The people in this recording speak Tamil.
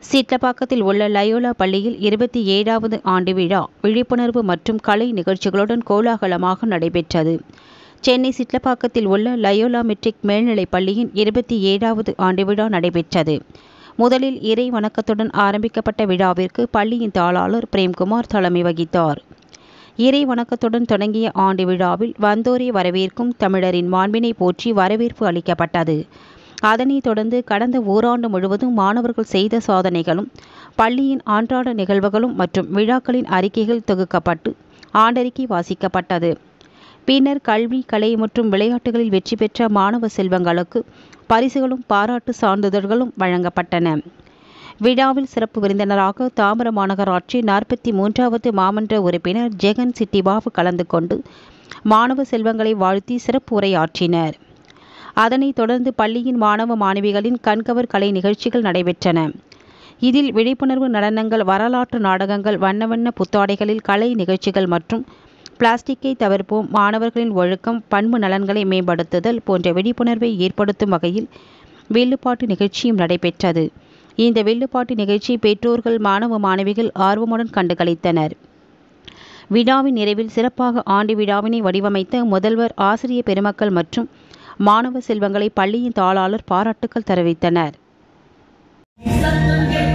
சீட்லப்பாக்கத்தில் உள்ள லயோலா பள்ளியில் இருபத்தி ஏழாவது ஆண்டு விழா விழிப்புணர்வு மற்றும் கலை நிகழ்ச்சிகளுடன் கோலாகலமாக நடைபெற்றது சென்னை சிட்லப்பாக்கத்தில் உள்ள லயோலா மெட்ரிக் மேல்நிலைப் பள்ளியின் இருபத்தி ஏழாவது ஆண்டு விழா நடைபெற்றது முதலில் இறை வணக்கத்துடன் ஆரம்பிக்கப்பட்ட விழாவிற்கு பள்ளியின் தாளாளர் பிரேம்குமார் தலைமை வகித்தார் இறை வணக்கத்துடன் தொடங்கிய ஆண்டு விழாவில் வந்தோரை வரவேற்கும் தமிழரின் மாண்பினை போற்றி வரவேற்பு அளிக்கப்பட்டது அதனைத் தொடர்ந்து கடந்த ஓராண்டு முழுவதும் மாணவர்கள் செய்த சாதனைகளும் பள்ளியின் அன்றாட நிகழ்வுகளும் மற்றும் விழாக்களின் அறிக்கைகள் தொகுக்கப்பட்டு ஆண்டறிக்கை வாசிக்கப்பட்டது பின்னர் கல்வி கலை மற்றும் விளையாட்டுகளில் வெற்றி பெற்ற மாணவ செல்வங்களுக்கு பரிசுகளும் பாராட்டு சான்றிதழ்களும் வழங்கப்பட்டன விழாவில் சிறப்பு விருந்தினராக தாம்பரம் மாநகராட்சி நாற்பத்தி மூன்றாவது மாமன்ற உறுப்பினர் ஜெகன் சிட்டிபாபு கலந்து கொண்டு மாணவ செல்வங்களை வாழ்த்தி சிறப்பு உரையாற்றினர் அதனைத் தொடர்ந்து பள்ளியின் மாணவ மாணவிகளின் கண்கவர் கலை நிகழ்ச்சிகள் நடைபெற்றன இதில் விழிப்புணர்வு நடனங்கள் வரலாற்று நாடகங்கள் வண்ண வண்ண புத்தாடைகளில் கலை நிகழ்ச்சிகள் மற்றும் பிளாஸ்டிக்கை தவிர்ப்போம் மாணவர்களின் ஒழுக்கம் பண்பு நலன்களை மேம்படுத்துதல் போன்ற விழிப்புணர்வை ஏற்படுத்தும் வகையில் வில்லுப்பாட்டு நிகழ்ச்சியும் நடைபெற்றது இந்த வில்லுப்பாட்டு நிகழ்ச்சி பெற்றோர்கள் மாணவ மாணவிகள் ஆர்வமுடன் கண்டுகளித்தனர் விழாவின் நிறைவில் சிறப்பாக ஆண்டு விழாவினை வடிவமைத்த முதல்வர் ஆசிரிய பெருமக்கள் மற்றும் மாணவ செல்வங்களை பள்ளியின் தாளாளர் பாராட்டுக்கள் தெரிவித்தனர் சத்தம்